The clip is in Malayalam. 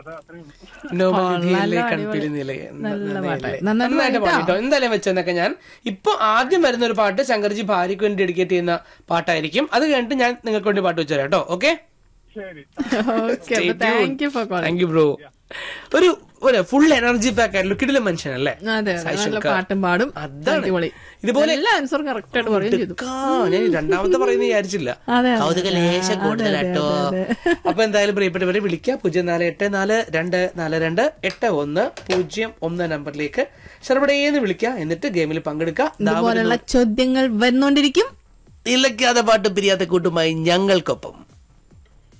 അത് അത്രയും നോബൽ കൊള്ളാലോ, നിധിയിലെ അടിപൊളി. കൺപിരി നിലയെ നല്ല നന്നായില്ലേ? പാട്ട്. നന്നായിട്ട് നന്നായിട്ട് പാടിട്ടോ. പാടിട്ടോ എന്തായാലും വെച്ചെന്നൊക്കെ ഞാൻ ഇപ്പൊ ആദ്യം വരുന്ന ഒരു പാട്ട് ശങ്കർജി ഭാര്യയ്ക്ക് വേണ്ടി ഡെഡിക്കേറ്റ് ചെയ്യുന്ന പാട്ടായിരിക്കും അത് കഴിഞ്ഞിട്ട് ഞാൻ നിങ്ങൾക്ക് വേണ്ടി പാട്ട് വെച്ചുതരാം കേട്ടോ ഓക്കെ ശരി ഓക്കെ അപ്പൊ thank you for calling thank you bro ഒരു ഒരു ഫുൾ എനർജി പാക്ക് ആയിട്ടുള്ള കിടില മനുഷ്യൻ അല്ലേ അതെ അതെ നല്ല പാട്ടും പാടും അതാണ്. അടിപൊളി ഇതുപോലെ എല്ലാ ആൻസറും കറക്റ്റ് ആയിട്ട് പറയുകയും ചെയ്തു എടുക്കാ. ഞാൻ ഈ രണ്ടാമത്തെ പറയുന്നത് വിചാരിച്ചില്ല അതെ, അതെ, കൗതുക ലേശം അതെ, കൂടുതലാട്ടോ അതെ, അപ്പൊ എന്തായാലും പ്രിയപ്പെട്ടവരെ വിളിക്കാം പൂജ്യം നാല് എട്ട് നാല് രണ്ട് നാല് രണ്ട് എട്ട് ഒന്ന് പൂജ്യം ഒന്ന് നമ്പറിലേക്ക് ശർവടേന്ന് വിളിക്കാം എന്നിട്ട് ഗെയിമിൽ പങ്കെടുക്കാം ദാ ഇതുപോലുള്ള ചോദ്യങ്ങൾ വരുന്നോണ്ടിരിക്കും നിലയ്ക്കാതെ പാട്ട് പിരിയാത്ത കൂട്ടുമായി ഞങ്ങൾക്കൊപ്പം